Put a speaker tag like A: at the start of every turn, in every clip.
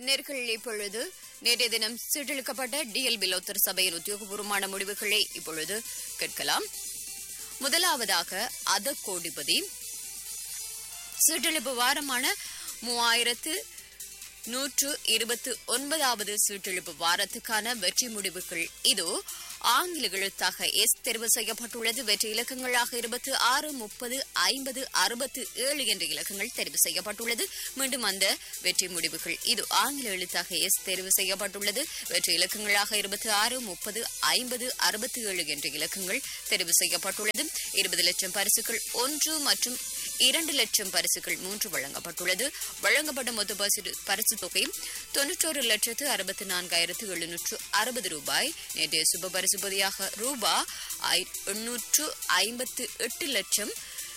A: நேர்கள் இப்பொழுது நேற்றைய தினம் சீட்டெழுக்கப்பட்ட டிஎல் பிலோத்தர் சபையின் உத்தியோகபூர்வமான முடிவுகளை இப்பொழுது கேட்கலாம் முதலாவதாக அத கோடிபதி சீட்டெழுப்பு வாரமான மூவாயிரத்து நூற்று இருபத்து ஒன்பதாவது சீட்டெழுப்பு வாரத்துக்கான வெற்றி முடிவுகள் இது ஆங்கில எழுத்தாக எஸ் தேர்வு செய்யப்பட்டுள்ளது வெற்றி இலக்கங்களாக இருபத்து ஆறு முப்பது ஐம்பது அறுபத்து ஏழு என்ற இலக்கங்கள் தெரிவு செய்யப்பட்டுள்ளது மீண்டும் அந்த வெற்றி முடிவுகள் இது ஆங்கில எழுத்தாக எஸ் தேர்வு செய்யப்பட்டுள்ளது வெற்றி இலக்கங்களாக இருபத்தி ஆறு முப்பது ஐம்பது அறுபத்தி ஏழு என்ற இலக்கங்கள் தெரிவு செய்யப்பட்டுள்ளது இருபது லட்சம் பரிசுகள் ஒன்று மற்றும் இரண்டு லட்சம் பரிசுகள் மூன்று வழங்கப்பட்டுள்ளது வழங்கப்பட்ட மொத்த பரிசு பரிசு தொகை தொன்னூற்றோரு லட்சத்து அறுபத்தி நான்காயிரத்து எழுநூற்று அறுபது ரூபாய் நேற்றைய சுப பரிசுபதியாக ரூபா எண்ணூற்று ஐம்பத்து எட்டு லட்சம்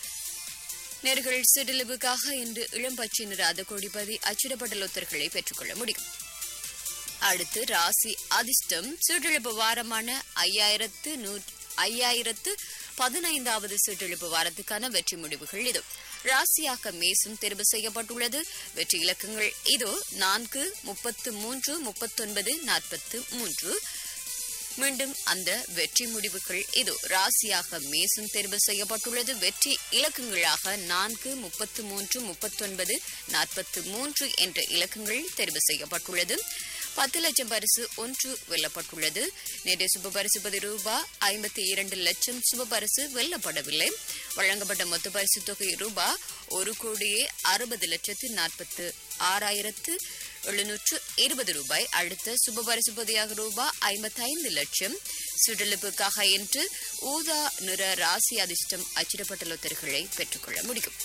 A: நேர்கள் சிறிலவுக்காக இன்று இளம்பச்சை நிற அத கோடிபதி அச்சிடப்பட்ட லொத்தர்களை பெற்றுக்கொள்ள முடியும் அடுத்து ராசி அதிர்ஷ்டம் சீட்டெழுப்பு வாரமான ஐயாயிரத்து நூ ஐயாயிரத்து பதினைந்தாவது சீட்டெழுப்பு வாரத்துக்கான வெற்றி முடிவுகள் இது ராசியாக மேசும் தேர்வு செய்யப்பட்டுள்ளது வெற்றி இலக்கங்கள் இதோ நான்கு முப்பத்து மூன்று முப்பத்தொன்பது நாற்பத்து மூன்று மீண்டும் அந்த வெற்றி முடிவுகள் இது ராசியாக மேசும் தேர்வு செய்யப்பட்டுள்ளது வெற்றி இலக்கங்களாக நான்கு முப்பத்து மூன்று முப்பத்தொன்பது நாற்பத்து மூன்று என்ற இலக்கங்கள் தேர்வு செய்யப்பட்டுள்ளது பத்து லட்சம் பரிசு ஒன்று வெல்லப்பட்டுள்ளது நேற்று சுப பரிசு பதி ரூபாய் ஐம்பத்தி இரண்டு லட்சம் சுப பரிசு வெல்லப்படவில்லை வழங்கப்பட்ட மொத்த பரிசு தொகை ரூபாய் ஒரு கோடியே அறுபது லட்சத்து நாற்பத்து ஆறாயிரத்து எழுநூற்று இருபது ரூபாய் அடுத்த சுப பரிசு பதியாக ரூபாய் ஐம்பத்தி ஐந்து லட்சம் சுடலுப்புக்காக இன்று ஊதா நிற ராசி அதிர்ஷ்டம் அச்சிடப்பட்ட லொத்தர்களை பெற்றுக்கொள்ள முடியும்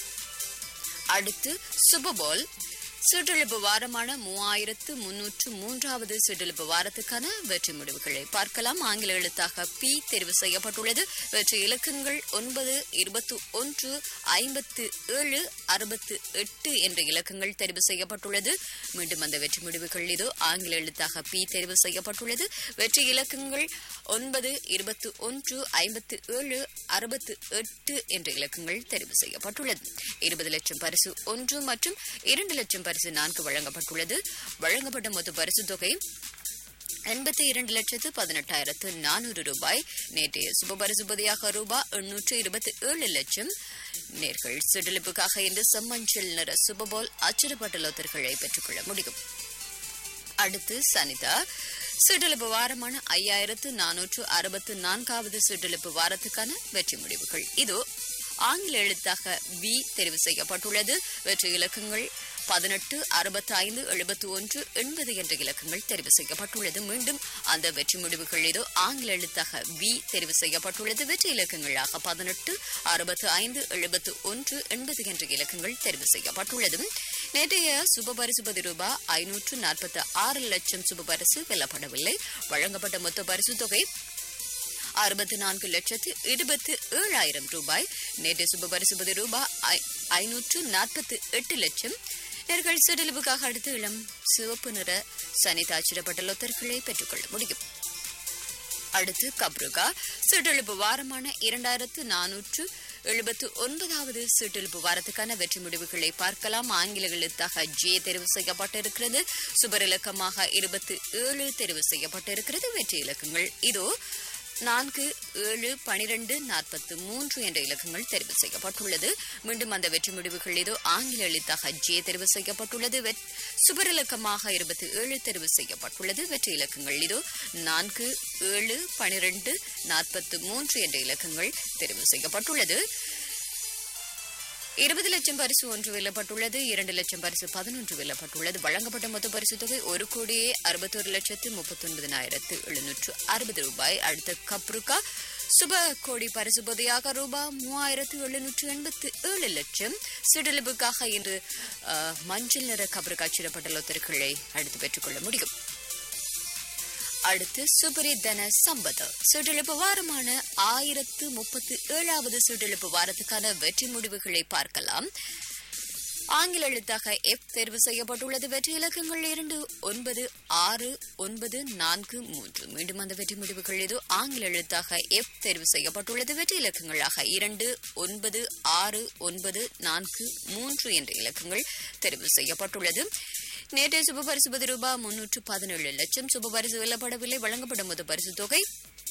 A: அடுத்து சுபபோல் சுற்றெழுப்பு வாரமான மூவாயிரத்து முன்னூற்று மூன்றாவது சுற்றெழுப்பு வாரத்துக்கான வெற்றி முடிவுகளை பார்க்கலாம் ஆங்கில எழுத்தாக பி தெரிவு செய்யப்பட்டுள்ளது வெற்றி இலக்கங்கள் ஒன்பது இருபத்தி ஒன்று ஐம்பத்து ஏழு அறுபத்து எட்டு என்ற இலக்கங்கள் தெரிவு செய்யப்பட்டுள்ளது மீண்டும் அந்த வெற்றி முடிவுகள் இது ஆங்கில எழுத்தாக பி தெரிவு செய்யப்பட்டுள்ளது வெற்றி இலக்கங்கள் ஒன்பது இருபத்தி ஒன்று ஐம்பத்து ஏழு அறுபத்து எட்டு என்ற இலக்கங்கள் தெரிவு செய்யப்பட்டுள்ளது இருபது லட்சம் பரிசு ஒன்று மற்றும் இரண்டு லட்சம் பரிசு நான்கு வழங்கப்பட்டுள்ளது வழங்கப்பட்ட மொத்த பரிசு தொகை எண்பத்தி இரண்டு லட்சத்து பதினெட்டாயிரத்து நானூறு ரூபாய் நேற்றைய சுபபரிசுபதியாக ரூபாய் எண்ணூற்று இருபத்தி ஏழு லட்சம் நேர்கள் சுடலிப்புக்காக இன்று செம்மஞ்சள் நிற சுபபோல் அச்சிடப்பட்ட லோத்தர்களை பெற்றுக்கொள்ள முடியும் அடுத்து சனிதா சுடலிப்பு வாரமான ஐயாயிரத்து நானூற்று அறுபத்து நான்காவது சுடலிப்பு வாரத்துக்கான வெற்றி முடிவுகள் இது ஆங்கில எழுத்தாக வி தெரிவு செய்யப்பட்டுள்ளது வெற்றி இலக்கங்கள் பதினெட்டு அறுபத்தி ஐந்து எழுபத்தி ஒன்று எண்பது என்ற இலக்கங்கள் தெரிவு செய்யப்பட்டுள்ளது மீண்டும் அந்த வெற்றி முடிவுகள் இது ஆங்கில எழுத்தாக வி தெரிவு செய்யப்பட்டுள்ளது வெற்றி இலக்கங்களாக பதினெட்டு அறுபத்தி ஐந்து எழுபத்தி ஒன்று எண்பது என்ற இலக்கங்கள் தெரிவு செய்யப்பட்டுள்ளது நேற்றைய சுபபரிசுபதி ரூபாய் ஐநூற்று நாற்பத்தி ஆறு லட்சம் சுபபரிசு வெல்லப்படவில்லை வழங்கப்பட்ட மொத்த பரிசு தொகை அறுபத்தி நான்கு லட்சத்து இருபத்தி ஏழாயிரம் ரூபாய் நேற்று சுபபரிசுபதி ரூபாய் ஐநூற்று நாற்பத்தி எட்டு லட்சம் நேர்கள் சிறிலுவுக்காக அடுத்து இளம் சிவப்பு நிற சனிதாச்சிடப்பட்ட லொத்தர்களை பெற்றுக்கொள்ள முடியும் அடுத்து கப்ருகா சிற்றெழுப்பு வாரமான இரண்டாயிரத்து நானூற்று எழுபத்து ஒன்பதாவது சீட்டெழுப்பு வாரத்துக்கான வெற்றி முடிவுகளை பார்க்கலாம் ஆங்கில எழுத்தாக ஜே தெரிவு செய்யப்பட்டிருக்கிறது சுபர் இலக்கமாக இருபத்தி ஏழு தெரிவு செய்யப்பட்டிருக்கிறது வெற்றி இலக்கங்கள் இதோ நான்கு ஏழு பனிரெண்டு நாற்பத்து மூன்று என்ற இலக்கங்கள் தெரிவு செய்யப்பட்டுள்ளது மீண்டும் அந்த வெற்றி முடிவுகள் இதோ ஆங்கில எழுத்தாக ஜே தெரிவு செய்யப்பட்டுள்ளது சுபர் இலக்கமாக இருபத்தி ஏழு தெரிவு செய்யப்பட்டுள்ளது வெற்றி இலக்கங்கள் இதோ நான்கு ஏழு பனிரெண்டு நாற்பத்து மூன்று என்ற இலக்கங்கள் தெரிவு செய்யப்பட்டுள்ளது இருபது லட்சம் பரிசு ஒன்று வெல்லப்பட்டுள்ளது இரண்டு லட்சம் பரிசு பதினொன்று வெல்லப்பட்டுள்ளது வழங்கப்பட்ட மொத்த பரிசு தொகை ஒரு கோடியே அறுபத்தொரு லட்சத்து முப்பத்தொன்பதினாயிரத்து எழுநூற்று அறுபது ரூபாய் அடுத்த கப்ருக்கா சுப கோடி பரிசு பொதியாக ரூபாய் மூவாயிரத்து எழுநூற்று எண்பத்து ஏழு லட்சம் சிடலிப்புக்காக இன்று மஞ்சள் நிற கபரு காட்சியிடப்பட்ட லொத்தர்களை அடுத்து பெற்றுக்கொள்ள முடியும் அடுத்து சுபரி தன சம்பத் சுற்றெழுப்பு வாரமான ஆயிரத்து முப்பத்து ஏழாவது சுற்றெழுப்பு வாரத்துக்கான வெற்றி முடிவுகளை பார்க்கலாம் ஆங்கில எழுத்தாக எஃப் தேர்வு செய்யப்பட்டுள்ளது வெற்றி இலக்கங்கள் இரண்டு ஒன்பது ஆறு ஒன்பது நான்கு மூன்று மீண்டும் அந்த வெற்றி முடிவுகள் இது ஆங்கில எழுத்தாக எஃப் தேர்வு செய்யப்பட்டுள்ளது வெற்றி இலக்கங்களாக இரண்டு ஒன்பது ஆறு ஒன்பது நான்கு மூன்று என்ற இலக்கங்கள் தெரிவு செய்யப்பட்டுள்ளது நேற்றைய சுப பரிசு பது ரூபாய் முன்னூற்று பதினேழு லட்சம் சுப பரிசு வெல்லப்படவில்லை வழங்கப்படும் முத பரிசு தொகை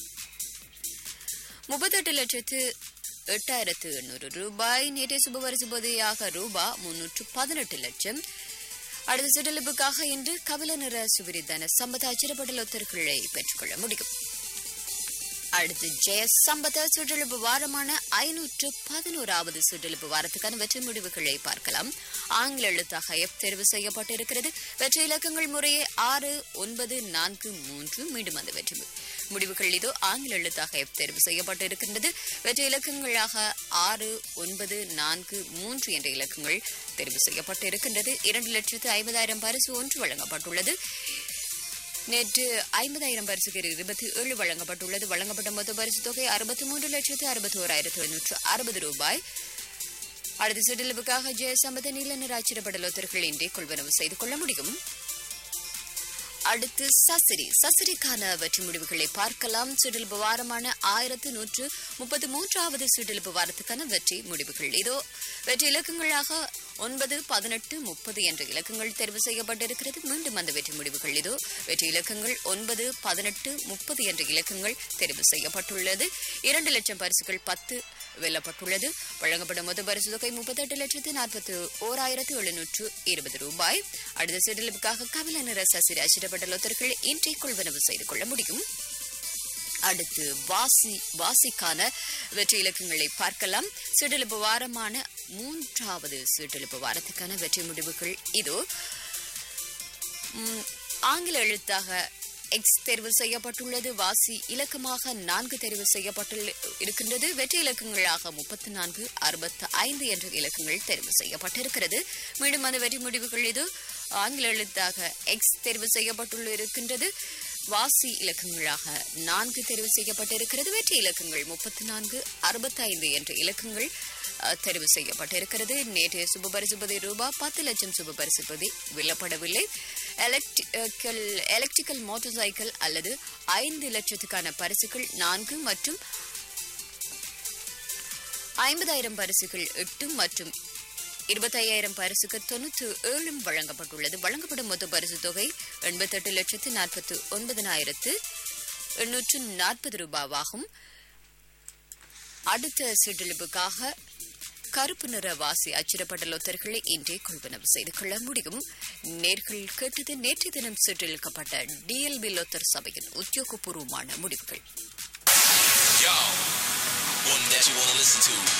A: முப்பத்தெட்டு லட்சத்து எட்டாயிரத்து எண்ணூறு ரூபாய் நேற்றைய சுப பரிசு பொதியாக ரூபாய் முன்னூற்று பதினெட்டு லட்சம் அடுத்த சுடலுப்புக்காக இன்று கபில நிற சுவிரிதன சம்பத அச்சிடப்பட்ட லொத்தர்களை பெற்றுக்கொள்ள முடியும் அடுத்து ஜெய சம்பத சுற்றெழுப்பு வாரமான ஐநூற்று பதினோராவது சுற்றெழுப்பு வாரத்துக்கான வெற்றி முடிவுகளை பார்க்கலாம் ஆங்கில எழுத்தாக எஃப் தேர்வு செய்யப்பட்டிருக்கிறது வெற்றி இலக்கங்கள் முறையே ஆறு ஒன்பது நான்கு மூன்று மீண்டும் அந்த வெற்றி மு- முடிவுகள் இதோ ஆங்கில எழுத்தாக எஃப் தேர்வு செய்யப்பட்டிருக்கின்றது வெற்றி இலக்கங்களாக ஆறு ஒன்பது நான்கு மூன்று என்ற இலக்கங்கள் தேர்வு செய்யப்பட்டிருக்கின்றது இரண்டு லட்சத்து ஐம்பதாயிரம் பரிசு ஒன்று வழங்கப்பட்டுள்ளது நேற்று ஐம்பதாயிரம் பரிசுக்கு இருபத்தி ஏழு வழங்கப்பட்டுள்ளது வழங்கப்பட்ட மொத்த பரிசு தொகை அறுபத்தி மூன்று லட்சத்து அறுபத்தி ஓராயிரத்து எழுநூற்று அறுபது ரூபாய் அடுத்த சுடலுக்காக ஜெயசம்பத நீல நிராச்சிரப்பட லோத்தர்கள் இன்றே கொள்வனவு செய்து கொள்ள முடியும் அடுத்து சசிரி சசிரிக்கான வெற்றி முடிவுகளை பார்க்கலாம் சுடலுப்பு வாரமான ஆயிரத்து நூற்று முப்பத்தி மூன்றாவது சுடலுப்பு வாரத்துக்கான வெற்றி முடிவுகள் இதோ வெற்றி இலக்கங்களாக ஒன்பது பதினெட்டு முப்பது என்ற இலக்கங்கள் தேர்வு செய்யப்பட்டிருக்கிறது மீண்டும் அந்த வெற்றி முடிவுகள் இதோ வெற்றி இலக்கங்கள் ஒன்பது பதினெட்டு முப்பது என்ற இலக்கங்கள் தேர்வு செய்யப்பட்டுள்ளது இரண்டு லட்சம் பரிசுகள் பத்து வெல்லப்பட்டுள்ளது வழங்கப்படும் மொத்த பரிசு தொகை முப்பத்தெட்டு லட்சத்து நாற்பத்தி ஓராயிரத்து எழுநூற்று இருபது ரூபாய் அடுத்த சிடலுக்காக கபில நிற சசிரி அச்சிடப்பட்ட லொத்தர்கள் இன்றே கொள்வனவு செய்து கொள்ள முடியும் அடுத்து வாசி வாசிக்கான வெற்றி இலக்கங்களை பார்க்கலாம் சிடலுப்பு வாரமான மூன்றாவது சிடலுப்பு வாரத்துக்கான வெற்றி முடிவுகள் இதோ ம், ஆங்கில எழுத்தாக எக்ஸ் தேர்வு செய்யப்பட்டுள்ளது வாசி இலக்கமாக நான்கு தேர்வு செய்யப்பட்டு இருக்கின்றது வெற்றி இலக்கங்களாக முப்பத்தி நான்கு அறுபத்தி ஐந்து என்ற இலக்கங்கள் தேர்வு செய்யப்பட்டிருக்கிறது மீண்டும் அந்த வெற்றி முடிவுகள் இது ஆங்கில எழுத்தாக எக்ஸ் தேர்வு செய்யப்பட்டுள்ள இருக்கின்றது வாசி இலக்கங்களாக நான்கு தேர்வு செய்யப்பட்டிருக்கிறது வெற்றி இலக்கங்கள் முப்பத்தி நான்கு அறுபத்தைந்து என்ற இலக்கங்கள் அஹ், தெரிவு செய்யப்பட்டிருக்கிறது நேற்றைய சுபபரிசுபதி ரூபாய் பத்து லட்சம் சுபபரிசுபதி வெல்லப்படவில்லை எலக்ட்ரிக்கல் எலக்ட்ரிக்கல் மோட்டார் சைக்கிள் அல்லது ஐந்து லட்சத்துக்கான பரிசுகள் நான்கு மற்றும் ஐம்பதாயிரம் பரிசுகள் எட்டு மற்றும் இருபத்தையாயிரம் பரிசுக்கு தொண்ணூற்று ஏழும் வழங்கப்பட்டுள்ளது வழங்கப்படும் மொத்த பரிசு தொகை எண்பத்தெட்டு லட்சத்து நாற்பத்து ஒன்பதனாயிரத்து எண்ணூற்று நாற்பது ரூபாவாகும் அடுத்த சிற்றிழிப்புக்காக கருப்பு நிற வாசி அச்சிடப்பட்ட லொத்தர்களை இன்றே கொள்வனவு செய்து கொள்ள முடியும் நேர்கள் கேட்டது நேற்று தினம் சிற்றிழுக்கப்பட்ட டிஎல்பி லொத்தர் சபையின் உத்தியோகபூர்வமான முடிவுகள்
B: Yo, one that you want to listen to.